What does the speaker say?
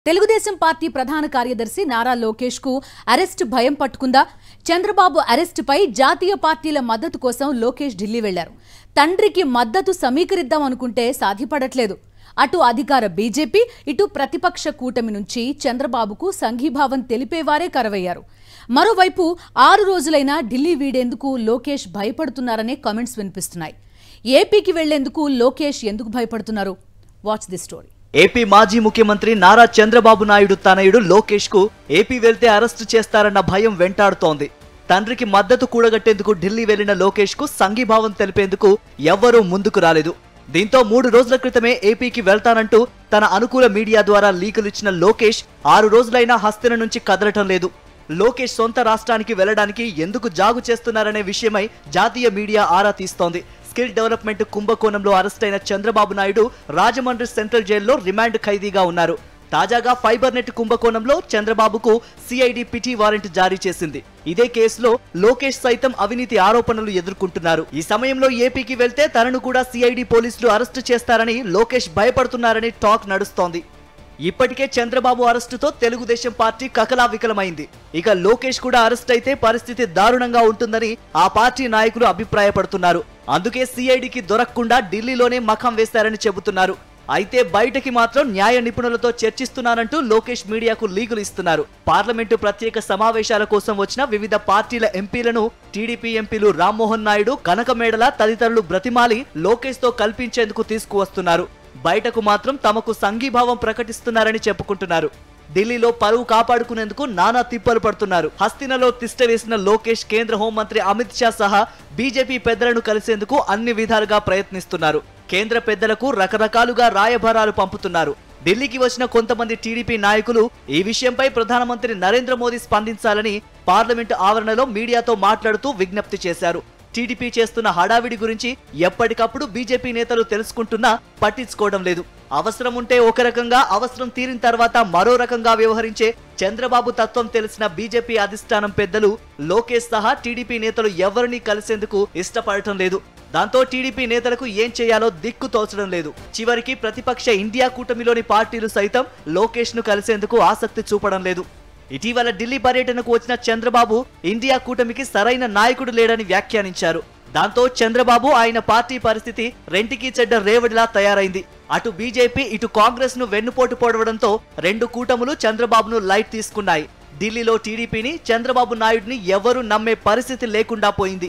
Telugu Desam party ప్రధాన కార్యదర్శి నారా లోకేష్ కు అరెస్టు భయం పట్టుకుందా చంద్రబాబు అరెస్టుపై జాతీయ పార్టీల మద్దతు కోసం లోకేష్ ఢిల్లీ వెళ్లారు తండ్రికి మద్దతు సమీకరిద్దాం అనుకుంటే సాధ్యపడట్లేదు అటు అధికార బీజేపీ ఇటు ప్రతిపక్ష కూటమి నుంచి చంద్రబాబుకు సంఘీభావం తెలిపేవారే కరవయ్యారు మరోవైపు ఆరు రోజులైనా ఢిల్లీ వీడేందుకు లోకేష్ భయపడుతున్నారనే కామెంట్స్ వినిపిస్తున్నాయి ఏపీకి వెళ్లేందుకు లోకేష్ ఎందుకు భయపడుతున్నారు వాచ్ ది స్టోరీ ఏపీ మాజీ ముఖ్యమంత్రి నారా చంద్రబాబు నాయుడు తనయుడు లోకేష్ కు ఏపీ వెళ్తే అరెస్టు చేస్తారన్న భయం వెంటాడుతోంది తండ్రికి మద్దతు కూడగట్టేందుకు ఢిల్లీ వెళ్లిన లోకేష్ కు సంఘీభావం తెలిపేందుకు ఎవ్వరూ ముందుకు రాలేదు దీంతో మూడు రోజుల క్రితమే ఏపీకి వెళ్తానంటూ తన అనుకూల మీడియా ద్వారా లీకులిచ్చిన లోకేష్ ఆరు రోజులైనా హస్తిన నుంచి కదలటం లేదు లోకేష్ సొంత రాష్ట్రానికి వెళ్లడానికి ఎందుకు జాగు చేస్తున్నారనే విషయమై జాతీయ మీడియా ఆరా తీస్తోంది స్కిల్ డెవలప్మెంట్ కుంభకోణంలో అరెస్ట్ అయిన చంద్రబాబు నాయుడు రాజమండ్రి సెంట్రల్ జైల్లో రిమాండ్ ఖైదీగా ఉన్నారు తాజాగా ఫైబర్ నెట్ కుంభకోణంలో చంద్రబాబుకు సిఐడి పిటి వారెంట్ జారీ చేసింది ఇదే కేసులో లోకేష్ సైతం అవినీతి ఆరోపణలు ఎదుర్కొంటున్నారు ఈ సమయంలో ఏపీకి వెళ్తే తనను కూడా సిఐడి పోలీసులు అరెస్టు చేస్తారని లోకేష్ భయపడుతున్నారని టాక్ నడుస్తోంది ఇప్పటికే చంద్రబాబు అరెస్టుతో తెలుగుదేశం పార్టీ కకలావికలమైంది ఇక లోకేష్ కూడా అరెస్ట్ అయితే పరిస్థితి దారుణంగా ఉంటుందని ఆ పార్టీ నాయకులు అభిప్రాయపడుతున్నారు అందుకే సిఐడికి దొరకకుండా ఢిల్లీలోనే మఖం వేశారని చెబుతున్నారు అయితే బయటకి మాత్రం న్యాయ నిపుణులతో చర్చిస్తున్నానంటూ లోకేష్ మీడియాకు లీగులు ఇస్తున్నారు పార్లమెంటు ప్రత్యేక సమావేశాల కోసం వచ్చిన వివిధ పార్టీల ఎంపీలను టీడీపీ ఎంపీలు రామ్మోహన్ నాయుడు కనకమేడల తదితరులు బ్రతిమాలి లోకేష్ తో కల్పించేందుకు తీసుకువస్తున్నారు బయటకు మాత్రం తమకు సంఘీభావం ప్రకటిస్తున్నారని చెప్పుకుంటున్నారు ఢిల్లీలో పరువు కాపాడుకునేందుకు నానా తిప్పలు పడుతున్నారు హస్తినలో తిష్ట వేసిన లోకేష్ కేంద్ర హోంమంత్రి అమిత్ షా సహా బీజేపీ పెద్దలను కలిసేందుకు అన్ని విధాలుగా ప్రయత్నిస్తున్నారు కేంద్ర పెద్దలకు రకరకాలుగా రాయబారాలు పంపుతున్నారు ఢిల్లీకి వచ్చిన కొంతమంది టీడీపీ నాయకులు ఈ విషయంపై ప్రధానమంత్రి నరేంద్ర మోదీ స్పందించాలని పార్లమెంటు ఆవరణలో మీడియాతో మాట్లాడుతూ విజ్ఞప్తి చేశారు టీడీపీ చేస్తున్న హడావిడి గురించి ఎప్పటికప్పుడు బీజేపీ నేతలు తెలుసుకుంటున్నా పట్టించుకోవడం లేదు అవసరం ఉంటే ఒక రకంగా అవసరం తీరిన తర్వాత మరో రకంగా వ్యవహరించే చంద్రబాబు తత్వం తెలిసిన బీజేపీ అధిష్టానం పెద్దలు లోకేష్ సహా టీడీపీ నేతలు ఎవరిని కలిసేందుకు ఇష్టపడటం లేదు దాంతో టీడీపీ నేతలకు ఏం చేయాలో దిక్కు తోచడం లేదు చివరికి ప్రతిపక్ష ఇండియా కూటమిలోని పార్టీలు సైతం లోకేష్ ను కలిసేందుకు ఆసక్తి చూపడం లేదు ఇటీవల ఢిల్లీ పర్యటనకు వచ్చిన చంద్రబాబు ఇండియా కూటమికి సరైన నాయకుడు లేడని వ్యాఖ్యానించారు దాంతో చంద్రబాబు ఆయన పార్టీ పరిస్థితి రెంటికి చెడ్డ రేవడిలా తయారైంది అటు బీజేపీ ఇటు కాంగ్రెస్ ను వెన్నుపోటు పొడవడంతో రెండు కూటములు చంద్రబాబును లైట్ తీసుకున్నాయి ఢిల్లీలో టీడీపీని చంద్రబాబు నాయుడిని ఎవరూ నమ్మే పరిస్థితి లేకుండా పోయింది